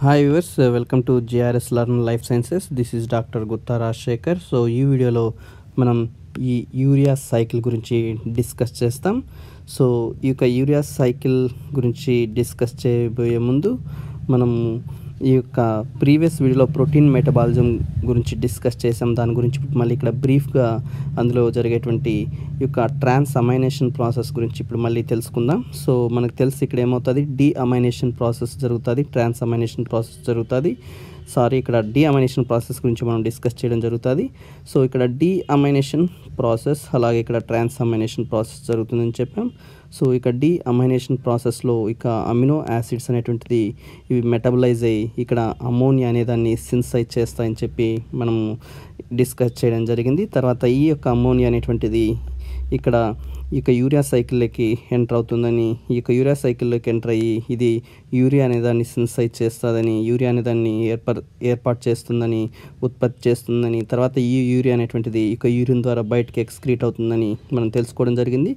hi viewers welcome to GRS learn life sciences this is doctor Gutta Rajasekhar so ఈ వీడియోలో మనం ఈ యూరియా సైకిల్ గురించి డిస్కస్ చేస్తాం సో ఈ యొక్క యూరియా సైకిల్ గురించి డిస్కస్ చేయబోయే ముందు మనం ఈ యొక్క ప్రీవియస్ వీడియోలో ప్రోటీన్ మెటబాలిజం గురించి డిస్కస్ చేసాం దాని గురించి ఇప్పుడు మళ్ళీ ఇక్కడ బ్రీఫ్గా అందులో జరిగేటువంటి ఈ యొక్క ట్రాన్స్ అమైనేషన్ ప్రాసెస్ గురించి ఇప్పుడు మళ్ళీ తెలుసుకుందాం సో మనకు తెలిసి ఇక్కడ ఏమవుతుంది డి అమైనేషన్ ప్రాసెస్ జరుగుతుంది ట్రాన్స్ అమైనేషన్ ప్రాసెస్ జరుగుతుంది సారీ ఇక్కడ డి అమైనేషన్ ప్రాసెస్ గురించి మనం డిస్కస్ చేయడం జరుగుతుంది సో ఇక్కడ డి అమైనేషన్ ప్రాసెస్ అలాగే ఇక్కడ ట్రాన్స్ అమైనేషన్ ప్రాసెస్ జరుగుతుందని చెప్పాం సో ఇక డి అమైనేషన్ ప్రాసెస్లో ఇక అమినో యాసిడ్స్ అనేటువంటిది ఇవి మెటబలైజ్ అయ్యి ఇక్కడ అమోనియా అనే దాన్ని సిన్సైజ్ చేస్తాయని చెప్పి మనం డిస్కస్ చేయడం జరిగింది తర్వాత ఈ యొక్క అమోనియా అనేటువంటిది ఇక్కడ ఇక యూరియా సైకిల్లోకి ఎంటర్ అవుతుందని ఈ యొక్క యూరియా సైకిల్లోకి ఎంటర్ అయ్యి ఇది యూరియా అనే దాన్ని సిన్సైజ్ చేస్తుందని యూరియా అనే దాన్ని ఏర్ప ఏర్పాటు చేస్తుందని ఉత్పత్తి చేస్తుందని తర్వాత ఈ యూరియా అనేటువంటిది ఇక యూరిన్ ద్వారా బయటకి ఎక్స్క్రీట్ అవుతుందని మనం తెలుసుకోవడం జరిగింది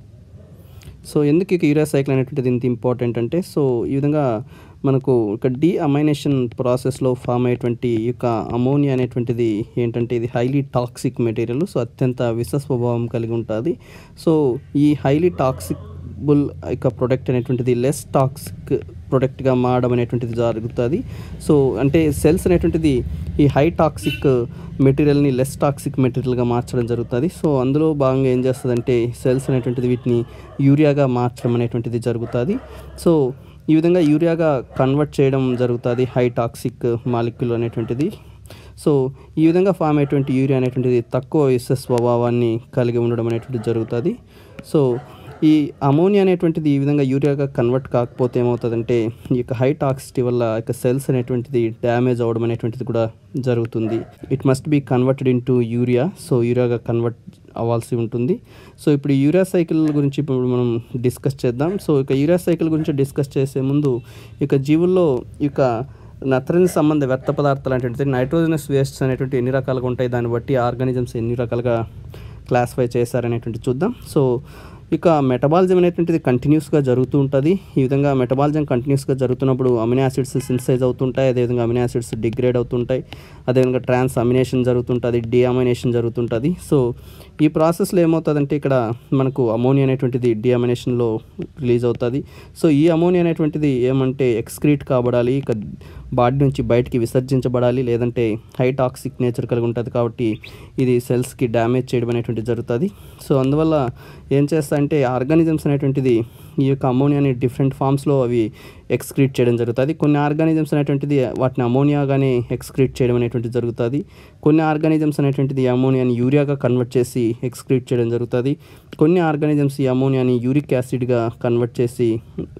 సో ఎందుకు ఇక యూరియా సైకిల్ అనేటువంటిది ఇంత ఇంపార్టెంట్ అంటే సో ఈ విధంగా మనకు ఇక డి అమైనేషన్ ప్రాసెస్లో ఫామ్ అయ్యేటువంటి ఈ యొక్క అమోనియా అనేటువంటిది ఏంటంటే ఇది హైలీ టాక్సిక్ మెటీరియల్ సో అత్యంత విష స్వభావం కలిగి ఉంటుంది సో ఈ హైలీ టాక్సిక్బుల్ యొక్క ప్రొడక్ట్ అనేటువంటిది లెస్ టాక్సిక్ ప్రొడక్ట్గా మారడం అనేటువంటిది జరుగుతుంది సో అంటే సెల్స్ అనేటువంటిది ఈ హై టాక్సిక్ మెటీరియల్ని లెస్ టాక్సిక్ మెటీరియల్గా మార్చడం జరుగుతుంది సో అందులో భాగంగా ఏం చేస్తుందంటే సెల్స్ అనేటువంటిది వీటిని యూరియాగా మార్చడం అనేటువంటిది జరుగుతుంది సో ఈ విధంగా యూరియాగా కన్వర్ట్ చేయడం జరుగుతుంది హై టాక్సిక్ మాలిక్యుల్ అనేటువంటిది సో ఈ విధంగా ఫామ్ అయ్యేటువంటి యూరియా అనేటువంటిది తక్కువ విష స్వభావాన్ని కలిగి ఉండడం అనేటువంటిది జరుగుతుంది సో ఈ అమోనియా అనేటువంటిది ఈ విధంగా యూరియాగా కన్వర్ట్ కాకపోతే ఏమవుతుందంటే ఈ యొక్క హై టాక్సిటీ వల్ల యొక్క సెల్స్ అనేటువంటిది డ్యామేజ్ అవ్వడం అనేటువంటిది కూడా జరుగుతుంది it must be converted into urea so యూరియాగా కన్వర్ట్ అవ్వాల్సి ఉంటుంది సో ఇప్పుడు యూరియా సైకిల్ గురించి ఇప్పుడు మనం డిస్కస్ చేద్దాం సో ఇక యూరియా సైకిల్ గురించి డిస్కస్ చేసే ముందు ఇక జీవుల్లో ఇక నత్రజని సంబంధ వ్యర్థ పదార్థాలు అనేటువంటిది నైట్రోజనస్ వేస్ట్స్ అనేటువంటి ఎన్ని రకాలుగా ఉంటాయి దాన్ని బట్టి ఆర్గానిజమ్స్ ఎన్ని రకాలుగా క్లాసిఫై చేశారనేటువంటి చూద్దాం సో ఇక మెటబాలిజం అనేటువంటిది కంటిన్యూస్గా జరుగుతూ ఉంటుంది ఈ విధంగా మెటబాలిజం కంటిన్యూస్గా జరుగుతున్నప్పుడు అమినో యాసిడ్స్ సిన్సైజ్ అవుతుంటాయి అదేవిధంగా అమినో యాసిడ్స్ డిగ్రేడ్ అవుతుంటాయి అదేవిధంగా ట్రాన్స్ అమినేషన్ జరుగుతుంటుంది డిఅమినేషన్ జరుగుతుంటుంది సో ఈ ప్రాసెస్లో ఏమవుతుందంటే ఇక్కడ మనకు అమోనియా అనేటువంటిది డిఅమినేషన్లో రిలీజ్ అవుతుంది సో ఈ అమోనియా అనేటువంటిది ఏమంటే ఎక్స్క్రీట్ కాబడాలి ఇక బాడీ నుంచి బయటికి విసర్జించబడాలి లేదంటే హై టాక్సిక్ నేచర్ కలిగి ఉంటుంది కాబట్టి ఇది సెల్స్కి డ్యామేజ్ చేయడం అనేటువంటి జరుగుతుంది సో అందువల్ల ఏం చేస్తాయంటే ఆర్గానిజమ్స్ అనేటువంటిది ఈ యొక్క అమోనియాని డిఫరెంట్ ఫామ్స్లో అవి ఎక్స్క్రీట్ చేయడం జరుగుతుంది కొన్ని ఆర్గానిజమ్స్ అనేటువంటిది వాటిని అమోనియాగానే ఎక్స్క్రీట్ చేయడం అనేటువంటిది జరుగుతుంది కొన్ని ఆర్గానిజమ్స్ అనేటువంటిది ఈ అమోనియాని యూరియాగా కన్వర్ట్ చేసి ఎక్స్క్రీట్ చేయడం జరుగుతుంది కొన్ని ఆర్గానిజమ్స్ ఈ అమోనియాని యూరిక్ యాసిడ్గా కన్వర్ట్ చేసి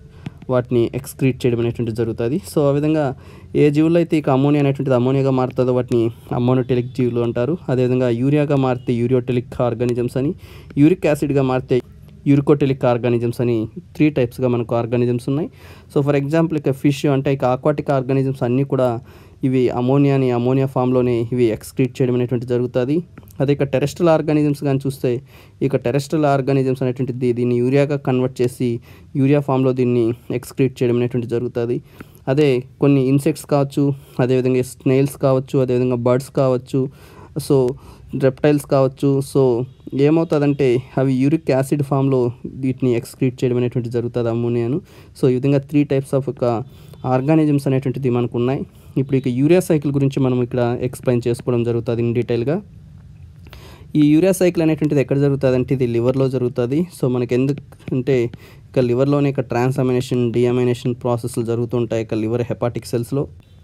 వాటిని ఎక్స్క్రీట్ చేయడం అనేటువంటి జరుగుతుంది సో ఆ విధంగా ఏ జీవుల్లో అయితే ఇక అమోనియా అనేటువంటిది అమోనియాగా మారుతుందో వాటిని అమోనోటెలిక్ జీవులు అంటారు అదేవిధంగా యూరియాగా మారితే యూరియోటెలిక్ ఆర్గానిజమ్స్ అని యూరిక్ యాసిడ్గా మారితే యూరికోటెలిక్ ఆర్గానిజమ్స్ అని త్రీ టైప్స్గా మనకు ఆర్గానిజమ్స్ ఉన్నాయి సో ఫర్ ఎగ్జాంపుల్ ఇక ఫిష్ అంటే ఇక ఆక్వాటిక్ ఆర్గానిజమ్స్ అన్నీ కూడా ఇవి అమోనియాని అమోనియా ఫామ్లోనే ఇవి ఎక్స్క్రీట్ చేయడం అనేటువంటి జరుగుతుంది అదే ఇక టెరెస్ట్రల్ ఆర్గానిజమ్స్ కానీ చూస్తే ఇక టెరెస్ట్రల్ ఆర్గానిజమ్స్ అనేటువంటిది దీన్ని యూరియాగా కన్వర్ట్ చేసి యూరియా ఫామ్లో దీన్ని ఎక్స్క్రీట్ చేయడం అనేటువంటి జరుగుతుంది అదే కొన్ని ఇన్సెక్ట్స్ కావచ్చు అదేవిధంగా స్నేల్స్ కావచ్చు అదేవిధంగా బర్డ్స్ కావచ్చు సో రెప్టైల్స్ కావచ్చు సో ఏమవుతుందంటే అవి యూరిక్ యాసిడ్ ఫామ్లో వీటిని ఎక్స్క్రీట్ చేయడం అనేటువంటి జరుగుతుంది అమోనియాను సో ఈ విధంగా త్రీ టైప్స్ ఆఫ్ ఒక ఆర్గానిజమ్స్ అనేటువంటిది మనకు ఉన్నాయి ఇప్పుడు ఇక యూరియా సైకిల్ గురించి మనం ఇక్కడ ఎక్స్ప్లెయిన్ చేసుకోవడం జరుగుతుంది ఇన్ డీటెయిల్గా ఈ యూరియా సైకిల్ అనేటువంటిది ఎక్కడ జరుగుతుంది అంటే ఇది లివర్లో జరుగుతుంది సో మనకి ఎందుకు అంటే ఇక లివర్లోనే ఇక ట్రాన్స్అమినేషన్ డిఅమినేషన్ ప్రాసెస్లు జరుగుతుంటాయి ఇక లివర్ హెపాటిక్ సెల్స్లో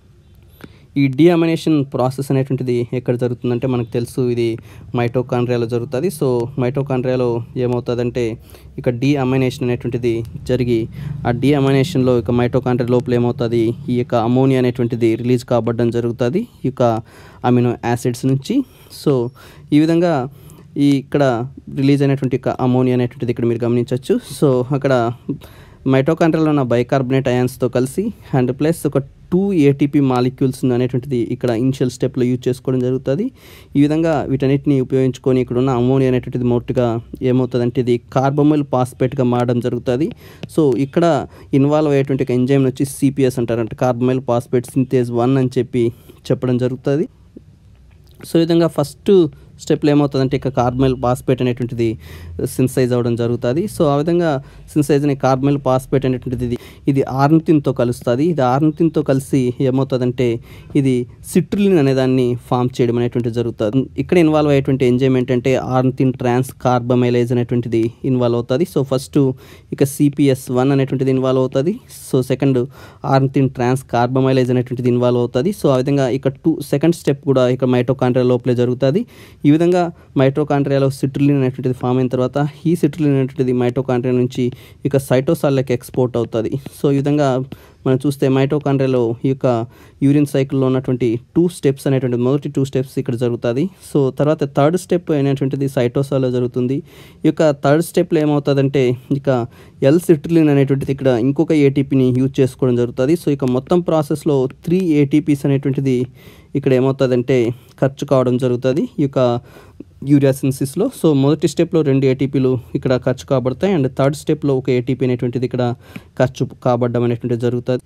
ఈ డిఅమినేషన్ ప్రాసెస్ అనేటువంటిది ఎక్కడ జరుగుతుందంటే మనకు తెలుసు ఇది మైటోకాండ్రియాలో జరుగుతుంది సో మైటోకాండ్రియాలో ఏమవుతుందంటే ఇక డిఅమైనేషన్ అనేటువంటిది జరిగి ఆ డిఅమైనేషన్లో ఇక మైటోకాండ్రియా లోపల ఏమవుతుంది ఈ యొక్క అమోనియా అనేటువంటిది రిలీజ్ కాబడడం జరుగుతుంది ఈ యొక్క అమినో యాసిడ్స్ నుంచి సో ఈ విధంగా ఈ ఇక్కడ రిలీజ్ అయినటువంటి అమోనియా అనేటువంటిది ఇక్కడ మీరు గమనించవచ్చు సో అక్కడ మైటోకాండ్రియాలో ఉన్న బైకార్బోనేట్ అయాన్స్తో కలిసి అండ్ ప్లస్ ఒక టూ ఏటీపీ మాలిక్యూల్స్ అనేటువంటిది ఇక్కడ ఇనిషియల్ స్టెప్లో యూజ్ చేసుకోవడం జరుగుతుంది ఈ విధంగా వీటన్నిటిని ఉపయోగించుకొని ఇక్కడ ఉన్న అమోనియా అనేటువంటిది మొట్టుగా ఏమవుతుందంటే ఇది కార్బోమైల్ పాస్పేట్గా మారడం జరుగుతుంది సో ఇక్కడ ఇన్వాల్వ్ అయ్యేటువంటి ఎంజైమ్ వచ్చి సిపిఎస్ అంటారంటే కార్బోమైల్ పాస్పేట్ సింథేజ్ వన్ అని చెప్పి చెప్పడం జరుగుతుంది సో ఈ విధంగా ఫస్ట్ స్టెప్లో ఏమవుతుందంటే ఇక కార్బమైల్ పాస్పేట్ అనేటువంటిది సిన్సైజ్ అవ్వడం జరుగుతుంది సో ఆ విధంగా సిన్సైజ్ అనే కార్బమైల్ పాస్పేట్ అనేటువంటిది ఇది ఇది ఆర్నితిన్తో కలుస్తుంది ఇది ఆర్నితిన్తో కలిసి ఏమవుతుందంటే ఇది సిట్రులిన్ అనే దాన్ని ఫామ్ చేయడం అనేటువంటిది జరుగుతుంది ఇక్కడ ఇన్వాల్వ్ అయ్యేటువంటి ఎంజైమ్ ఏంటంటే ఆర్నితిన్ ట్రాన్స్ కార్బమైలైజ్ అనేటువంటిది ఇన్వాల్వ్ అవుతుంది సో ఫస్ట్ ఇక సిపిఎస్ వన్ అనేటువంటిది ఇన్వాల్వ్ అవుతుంది so second ornithine transcarbamylase అనేటువంటిది ఇన్వాల్వ్ అవుతుంది సో ఆ విధంగా ఇక టూ సెకండ్ స్టెప్ కూడా ఇక మైటోకాండ్రియా లోపలే జరుగుతుంది ఈ విధంగా మైటోకాండ్రియాలో సిట్రులిన్ అనేటువంటిది ఫామ్ అయిన తర్వాత ఈ సిట్రులిన్ అనేటువంటిది మైటోకాండ్రియా నుంచి ఇక సైటోసాల్లోకి ఎక్స్పోర్ట్ అవుతుంది సో ఈ విధంగా మనం చూస్తే మైటోకాండ్రియాలో ఈ యొక్క యూరిన్ సైకిల్లో ఉన్నటువంటి టూ స్టెప్స్ అనేటువంటి మొదటి టూ స్టెప్స్ ఇక్కడ జరుగుతుంది సో తర్వాత థర్డ్ స్టెప్ అనేటువంటిది సైటోసాల్లో జరుగుతుంది ఈ యొక్క థర్డ్ స్టెప్లో ఏమవుతుందంటే ఇక ఎల్ సిట్రిలిన్ అనేటువంటిది ఇక్కడ ఇంకొక ఏటీపీని యూజ్ చేసుకోవడం జరుగుతుంది సో ఇక మొత్తం ప్రాసెస్లో త్రీ ఏటీపీస్ అనేటువంటిది ఇక్కడ ఏమవుతుందంటే ఖర్చు కావడం జరుగుతుంది ఈ యొక్క యూరియా సిన్సిస్లో సో మొదటి స్టెప్లో రెండు ఏటీపీలు ఇక్కడ ఖర్చు కాబడతాయి అండ్ థర్డ్ స్టెప్లో ఒక ఏటీపీ అనేటువంటిది ఇక్కడ ఖర్చు కాబడడం అనేటువంటిది జరుగుతుంది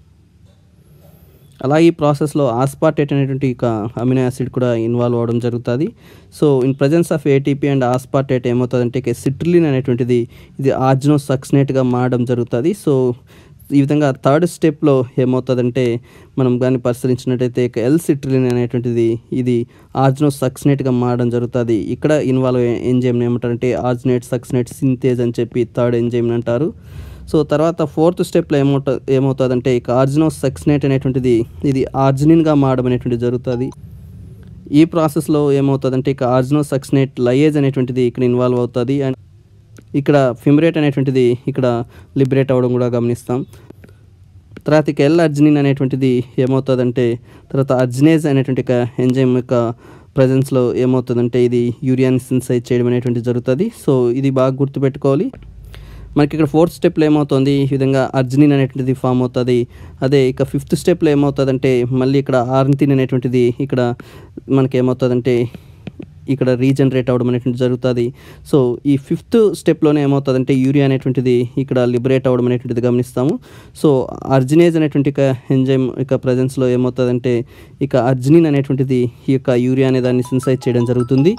అలాగే ఈ ప్రాసెస్లో ఆస్పార్టేట్ అనేటువంటి ఇక అమినో యాసిడ్ కూడా ఇన్వాల్వ్ అవ్వడం జరుగుతుంది so in presence of ATP and aspartate ఏమవుతుందంటే ఇక సిట్రిలిన్ అనేటువంటిది ఇది ఆర్జినో సక్స్నేట్గా మారడం జరుగుతుంది సో ఈ విధంగా థర్డ్ స్టెప్లో ఏమవుతుందంటే మనం కానీ పరిశీలించినట్టయితే ఇక ఎల్ సిట్రిలిన్ అనేటువంటిది ఇది ఆర్జినో సక్స్నేట్గా మారడం జరుగుతుంది ఇక్కడ ఇన్వాల్వ్ ఎంజైమ్ ఏమంటారంటే ఆర్జినేట్ సక్స్నేట్ సింతేజ్ అని చెప్పి థర్డ్ ఎంజైమ్ అంటారు సో తర్వాత ఫోర్త్ స్టెప్లో ఏమవుత ఏమవుతుందంటే ఇక ఆర్జినో సక్స్నేట్ అనేటువంటిది ఇది ఆర్జినిన్గా మారడం అనేటువంటిది జరుగుతుంది ఈ ప్రాసెస్లో ఏమవుతుందంటే ఇక ఆర్జినో సక్స్నేట్ లయేజ్ అనేటువంటిది ఇక్కడ ఇన్వాల్వ్ అవుతుంది అండ్ ఇక్కడ ఫిమరేట్ అనేటువంటిది ఇక్కడ లిబరేట్ అవ్వడం కూడా గమనిస్తాం తర్వాత ఇక ఎల్ అర్జినిన్ అనేటువంటిది ఏమవుతుందంటే తర్వాత అర్జినేజ్ అనేటువంటి ఒక ఎంజైమ్ యొక్క ప్రజెన్స్లో ఏమవుతుందంటే ఇది యూరియాని సిన్సైజ్ చేయడం అనేటువంటి జరుగుతుంది సో ఇది బాగా గుర్తుపెట్టుకోవాలి మనకి ఇక్కడ ఫోర్త్ స్టెప్లో ఏమవుతుంది ఈ విధంగా అర్జినిన్ అనేటువంటిది ఫామ్ అవుతుంది అదే ఇక ఫిఫ్త్ స్టెప్లో ఏమవుతుందంటే మళ్ళీ ఇక్కడ ఆర్నితిన్ అనేటువంటిది ఇక్కడ మనకి ఏమవుతుందంటే ఇక్కడ రీజనరేట్ అవ్వడం అనేటువంటి జరుగుతుంది సో ఈ ఫిఫ్త్ స్టెప్లోనే ఏమవుతుందంటే యూరియా అనేటువంటిది ఇక్కడ లిబరేట్ అవ్వడం అనేటువంటిది గమనిస్తాము సో అర్జినేజ్ అనేటువంటి ఇక ఎంజైమ్ ఇక ప్రజెన్స్లో ఏమవుతుందంటే ఇక అర్జినిన్ అనేటువంటిది ఈ యొక్క యూరియా అనే దాన్ని సిన్సైజ్ చేయడం జరుగుతుంది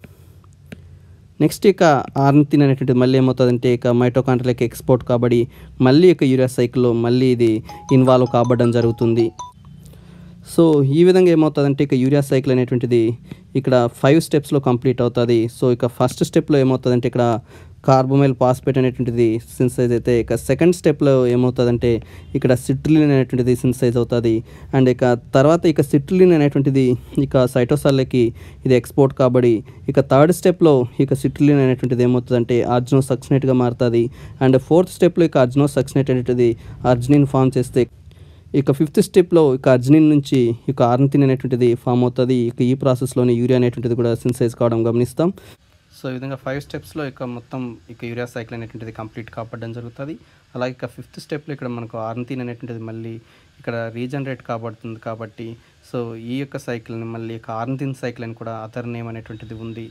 నెక్స్ట్ ఇక ఆర్నితిన్ అనేటువంటిది మళ్ళీ ఏమవుతుందంటే ఇక మైటోకాండ్రియాకి ఎక్స్పోర్ట్ కాబడి మళ్ళీ ఇక యూరియా సైకిల్లో మళ్ళీ ఇది ఇన్వాల్వ్ కాబడడం జరుగుతుంది సో ఈ విధంగా ఏమవుతుందంటే ఇక యూరియా సైకిల్ అనేటువంటిది ఇక్కడ ఫైవ్ స్టెప్స్లో కంప్లీట్ అవుతుంది సో ఇక ఫస్ట్ స్టెప్లో ఏమవుతుందంటే ఇక్కడ కార్బోమైల్ పాస్పేట్ అనేటువంటిది సిన్సైజ్ అయితే ఇక సెకండ్ స్టెప్లో ఏమవుతుందంటే ఇక్కడ సిట్రిలిన్ అనేటువంటిది సిన్సైజ్ అవుతుంది అండ్ ఇక తర్వాత ఇక సిట్రిలిన్ అనేటువంటిది ఇక సైటోసాల్కి ఇది ఎక్స్పోర్ట్ కాబడి ఇక థర్డ్ స్టెప్లో ఇక సిట్రిలిన్ అనేటువంటిది ఏమవుతుందంటే అర్జునో సక్స్నేట్గా మారుతుంది అండ్ ఫోర్త్ స్టెప్లో ఇక అర్జునో సక్స్నేట్ అనేటువంటిది అర్జునిన్ ఫామ్ చేస్తే ఇక ఫిఫ్త్ స్టెప్లో ఇక అర్జినిన్ నుంచి ఇక ఆర్నితిన్ అనేటువంటిది ఫామ్ అవుతుంది ఇక ఈ ప్రాసెస్లోనే యూరియా అనేటువంటిది కూడా సిన్సైజ్ కావడం గమనిస్తాం సో ఈ విధంగా ఫైవ్ స్టెప్స్లో ఇక మొత్తం ఇక యూరియా సైకిల్ అనేటువంటిది కంప్లీట్ కాపాడడం జరుగుతుంది అలాగే ఇక ఫిఫ్త్ స్టెప్లో ఇక్కడ మనకు ఆర్నితిన్ అనేటువంటిది మళ్ళీ ఇక్కడ రీజనరేట్ కాబడుతుంది కాబట్టి సో ఈ యొక్క సైకిల్ని మళ్ళీ ఇక ఆర్నితిన్ సైకిల్ అని కూడా అదర్ నేమ్ అనేటువంటిది ఉంది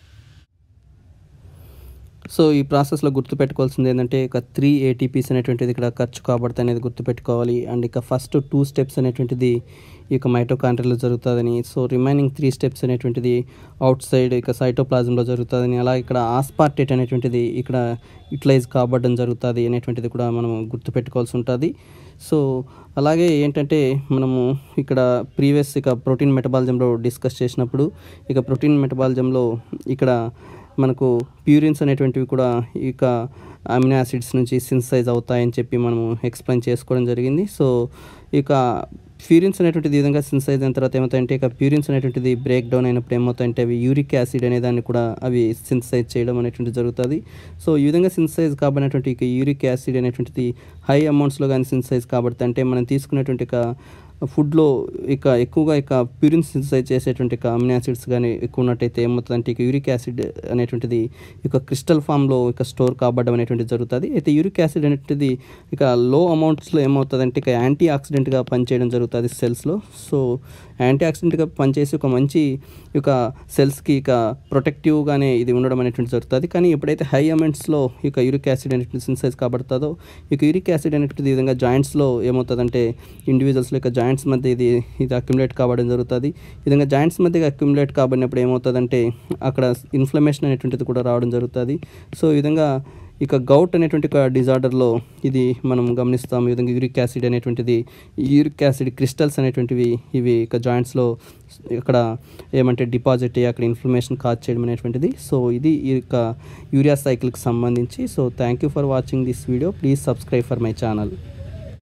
సో ఈ ప్రాసెస్లో గుర్తుపెట్టుకోవాల్సింది ఏంటంటే ఇక త్రీ ఏటీపీస్ అనేటువంటిది ఇక్కడ ఖర్చు కాబడుతుంది అనేది గుర్తుపెట్టుకోవాలి అండ్ ఇక ఫస్ట్ టూ స్టెప్స్ అనేటువంటిది ఈ యొక్క మైటోకాండ్రియాలో జరుగుతుందని సో రిమైనింగ్ త్రీ స్టెప్స్ అనేటువంటిది అవుట్ సైడ్ ఇక సైటోప్లాజంలో జరుగుతుందని అలా ఇక్కడ ఆస్పార్టేట్ అనేటువంటిది ఇక్కడ యూటిలైజ్ కాబడడం జరుగుతుంది అనేటువంటిది కూడా మనం గుర్తుపెట్టుకోవాల్సి ఉంటుంది సో అలాగే ఏంటంటే మనము ఇక్కడ ప్రీవియస్ ఇక ప్రోటీన్ మెటబాలిజంలో డిస్కస్ చేసినప్పుడు ఇక ప్రోటీన్ మెటబాలిజంలో ఇక్కడ మనకు ప్యూరిన్స్ అనేటువంటివి కూడా ఇక అమినో యాసిడ్స్ నుంచి సిన్సైజ్ అవుతాయని చెప్పి మనము ఎక్స్ప్లెయిన్ చేసుకోవడం జరిగింది సో ఇక ప్యూరిన్స్ అనేటువంటిది ఈ విధంగా సిన్సైజ్ అయిన తర్వాత ఏమవుతాయంటే ఇక ప్యూరిన్స్ అనేటువంటిది బ్రేక్ డౌన్ అయినప్పుడు ఏమవుతాయంటే అవి యూరిక్ యాసిడ్ అనే దాన్ని కూడా అవి సిన్సైజ్ చేయడం అనేటువంటిది జరుగుతుంది సో ఈ విధంగా సిన్సైజ్ కాబడినటువంటి ఇక యూరిక్ యాసిడ్ అనేటువంటిది హై అమౌంట్స్లో కానీ సిన్సైజ్ కాబట్టి అంటే మనం తీసుకునేటువంటి ఇక ఫుడ్లో ఇక ఎక్కువగా ఇక ప్యూరిన్ సింథసైజ్ చేసేటువంటి ఇక అమినో యాసిడ్స్ కానీ ఎక్కువ ఉన్నట్టయితే ఏమవుతుందంటే ఇక యూరిక్ యాసిడ్ అనేటువంటిది ఇక క్రిస్టల్ ఫామ్లో ఇక స్టోర్ కాబడడం అనేటువంటిది జరుగుతుంది అయితే యూరిక్ యాసిడ్ అనేటువంటిది ఇక లో అమౌంట్స్లో ఏమవుతుందంటే ఇక యాంటీ ఆక్సిడెంట్గా పనిచేయడం జరుగుతుంది సెల్స్లో సో యాంటీ ఆక్సిడెంట్గా పనిచేసి ఒక మంచి ఇక సెల్స్కి ఇక ప్రొటెక్టివ్గానే ఇది ఉండడం అనేటువంటి జరుగుతుంది కానీ ఎప్పుడైతే హై అమౌంట్స్లో ఇక యూరిక్ యాసిడ్ అనేటువంటి సింథసైజ్ కాబడుతుందో ఇక యూరిక్ యాసిడ్ అనేటువంటిది ఈ విధంగా జాయింట్స్లో ఏమవుతుందంటే ఇండివిజువల్స్లో ఇక జాయింట్స్ మధ్య ఇది ఇది అక్యుములేట్ కావడం జరుగుతుంది ఈ విధంగా జాయింట్స్ మధ్య అక్యుములేట్ కాబడినప్పుడు ఏమవుతుందంటే అక్కడ ఇన్ఫ్లమేషన్ అనేటువంటిది కూడా రావడం జరుగుతుంది సో ఈ విధంగా ఇక గౌట్ అనేటువంటి ఒక డిజార్డర్లో ఇది మనం గమనిస్తాం ఈ విధంగా యూరిక్ యాసిడ్ అనేటువంటిది యూరిక్ యాసిడ్ క్రిస్టల్స్ అనేటువంటివి ఇవి ఇక జాయింట్స్లో ఇక్కడ ఏమంటే డిపాజిట్ అయ్యి అక్కడ ఇన్ఫ్లమేషన్ కాజ్ చేయడం అనేటువంటిది సో ఇది ఈ యొక్క యూరియా సైకిల్కి సంబంధించి so thank you for watching this video please subscribe for my channel